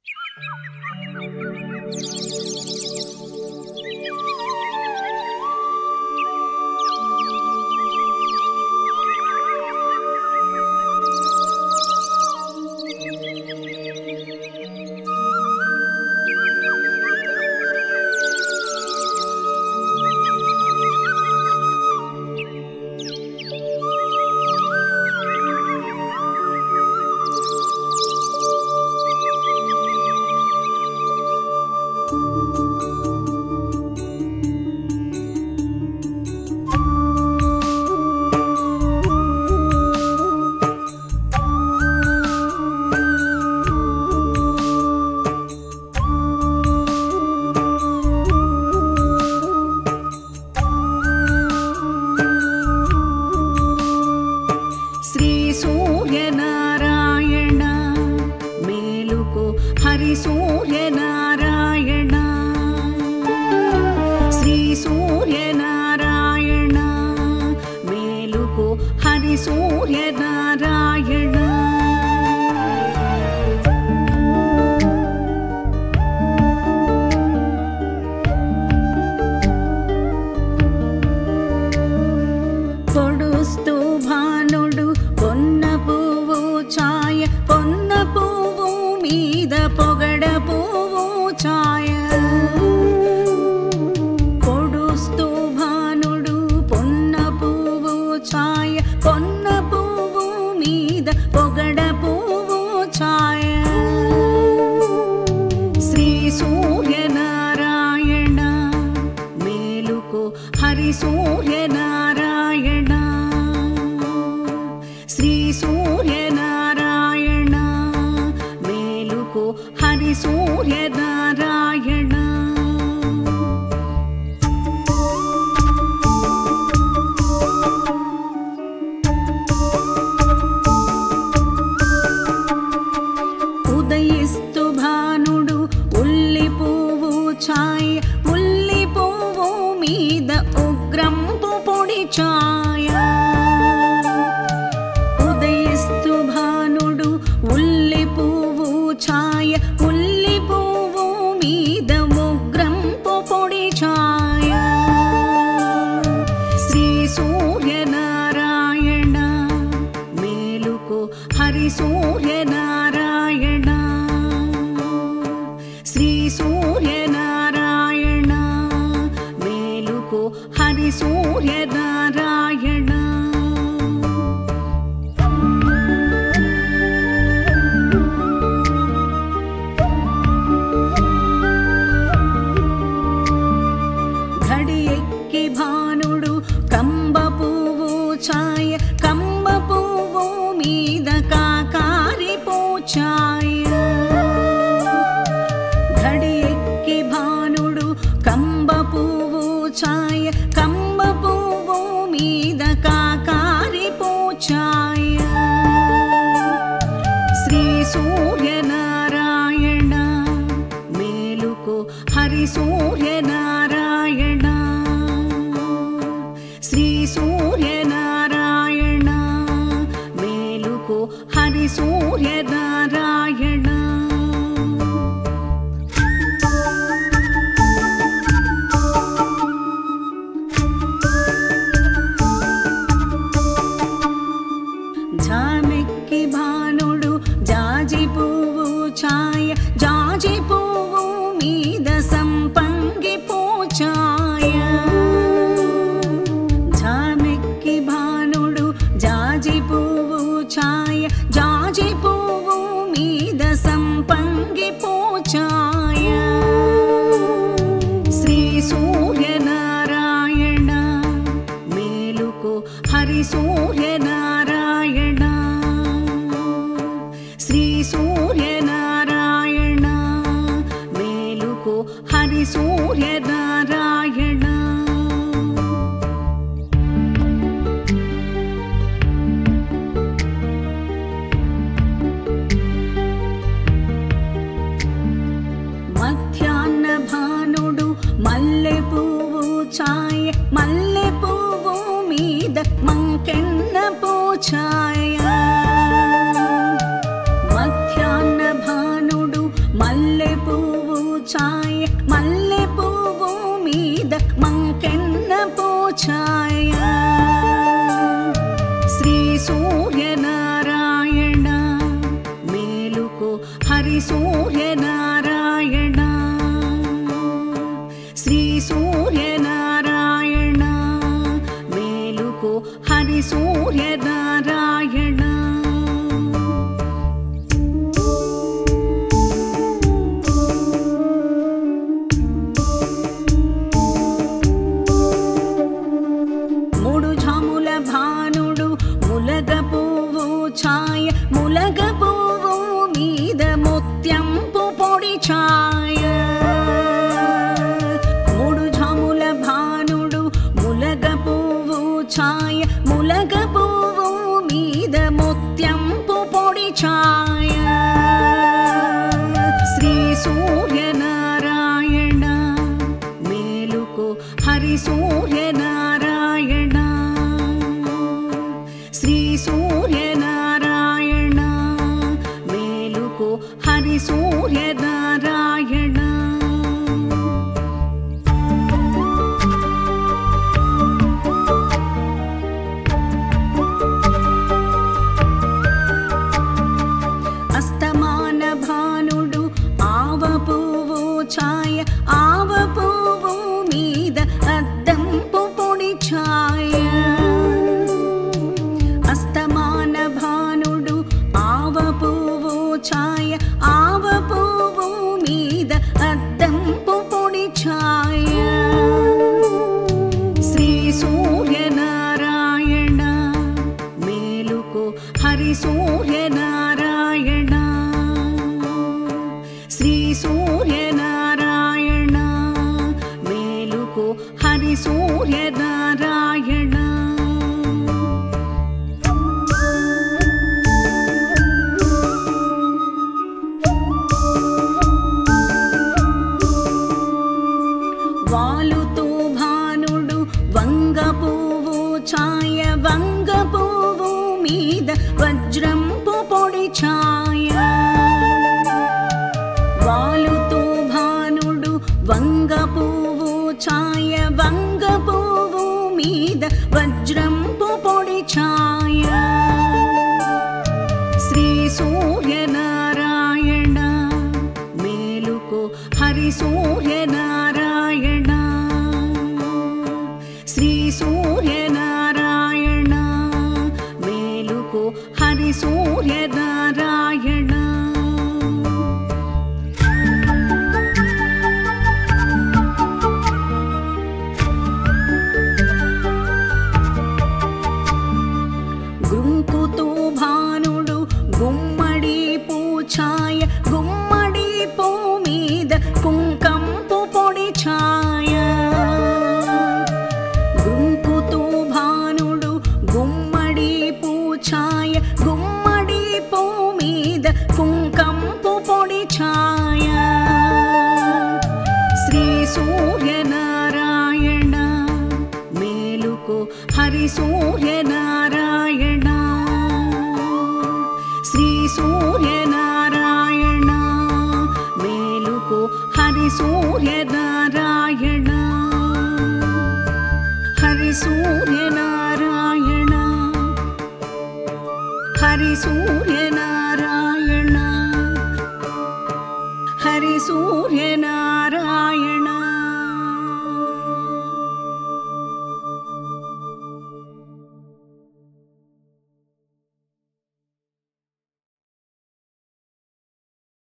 శ్రీ సూర్యనారాయణ మేలుకో హరి సూర్యనారాయణ శ్రీ సూర్యనారాయణ మేలుకో హరి సూర్యనారాయణ పొడుస్తూ భానుడు పొన్న పువ్వు ఛాయ పొన్న పువ్వు మీద పొగడ పువ్వు ఛాయ పొడుస్తూ భానుడు పొన్న పువ్వు ఛాయ పొన్న పువ్వు మీద పొగడ పువ్వు ఛాయ శ్రీ సూర్యనారాయణ మేలుకో హరి సూర్యనారాయణ శ్రీ సూర్యనారాయణ మేలుకో హరి సూర్యనారాయణ ఉదయిస్తు భానుడు ఉల్లి పువ్వు ఛాయ ఉల్లి పువ్వు మీద ఉగ్రంపు పొడి ఛాయ ఉదయిస్తు భానుడు ఉల్లి పువ్వు ఛాయ ఉల్లి పువ్వు మీద ఉగ్రంపు పొడి ఛాయ శ్రీ సూర్యనారాయణ మేలుకో హరి సూర్యనారాయణ శ్రీ సూర్యనారాయణ మేలుకో హరి సూర్యనారాయణ ఘడి ఎక్కి భానుడు కంబ పువ్వు ఛాయ కంబ పువ్వు మీద కాకారి పూచాయ ఘడి ఎక్కి భానుడు కంబ పువ్వు ఛాయ కంబ పువ్వు మీద కాకారి పూచాయ శ్రీ సూర్యనారాయణ మేలుకో హరి సూర్యనారాయణ శ్రీ సూర్యనారాయణ మేలుకో హరి సూర్యనారాయణ జామెక్కి భానుడు జాజి పువ్వు ఛాయ జాజి పువ్వు మీద సంపంగి పూచాయ జామెక్కి భానుడు జాజి పువ్వు ఛాయ జాజి పువ్వు మీద సంపంగి పూచాయ శ్రీ సూర్యనారాయణ మేలుకో హరి సూర్యనారాయణ శ్రీ సూర్యనారాయణ మేలుకో హరి సూర్యనారాయణ మధ్యాహ్న భానుడు మల్లె పువ్వు ఛాయ మల్లె పువ్వు మీద మంకెన్న పూఛాయ మధ్యాహ్న భానుడు మల్లె పూచాయ మల్లె పువ్వు మీద మంకెన్న పూచాయ శ్రీ సూర్యనారాయణ మేలుకో హరి సూర్యనారాయణ శ్రీ సూర్యనారాయణ మేలుకో హరి సూర్యనారాయణ మూడు ఝాముల భానుడు ములగ పువ్వు ఛాయ ములగ పువ్వు మీద ముత్యంపు పొడి ఛాయ మూడు ఝాముల భానుడు ములగ పువ్వు ఛాయ ములగ పువ్వు మీద ముత్యంపు పొడి ఛాయ శ్రీ సూర్యనారాయణ మేలుకో హరి సూర్యనారాయణ శ్రీ సూర్యనారాయణ మేలుకో హరి సూర్యనారాయణ అస్తమాన భానుడు ఆవ పువ్వు ఛాయ ఆవ పువ్వు మీద అద్దంపు పొడి ఛాయ అస్తమాన భానుడు ఆవ పువ్వు ఛాయ ఆవ పువ్వు మీద అద్దంపు పొడి ఛాయ శ్రీ సూర్యనారాయణ మేలుకో హరి సూర్యనారాయణ శ్రీ సూర్యనారాయణ మేలుకో హరి సూర్యనారాయణ వాలుతూ భానుడు వంగ పువ్వు ఛాయ వంగ పువ్వు మీద వజ్రంపు పొడి ఛాయ వాలుతూ భానుడు వంగ పువ్వు ఛాయ వంగ పువ్వు మీద వజ్రంపు పొడి ఛాయ శ్రీ సూర్యనారాయణ మేలుకో హరి సూర్యనారాయణ శ్రీ సూర్యనారాయణ మేలుకో హరి సూర్యనారాయణ గుంకుతూ భానుడు గుమ్మడి పూఛాయ గుమ్మడి పూ మీద కుంకంపు పొడి ఛాయ గుంకుతూ భానుడు గుమ్మడి పూఛాయ గుమ్మడి పూ మీద కుంకంపు పొడి ఛాయ శ్రీ సూర్యనారాయణ మేలుకో హరి సూర్యనారాయణ శ్రీ సూర్యనారాయణ మేలుకో హరి సూర్యనారాయణ హరి సూర్యనారాయణ హరి సూర్యనారాయణ హరి సూర్యనారాయణ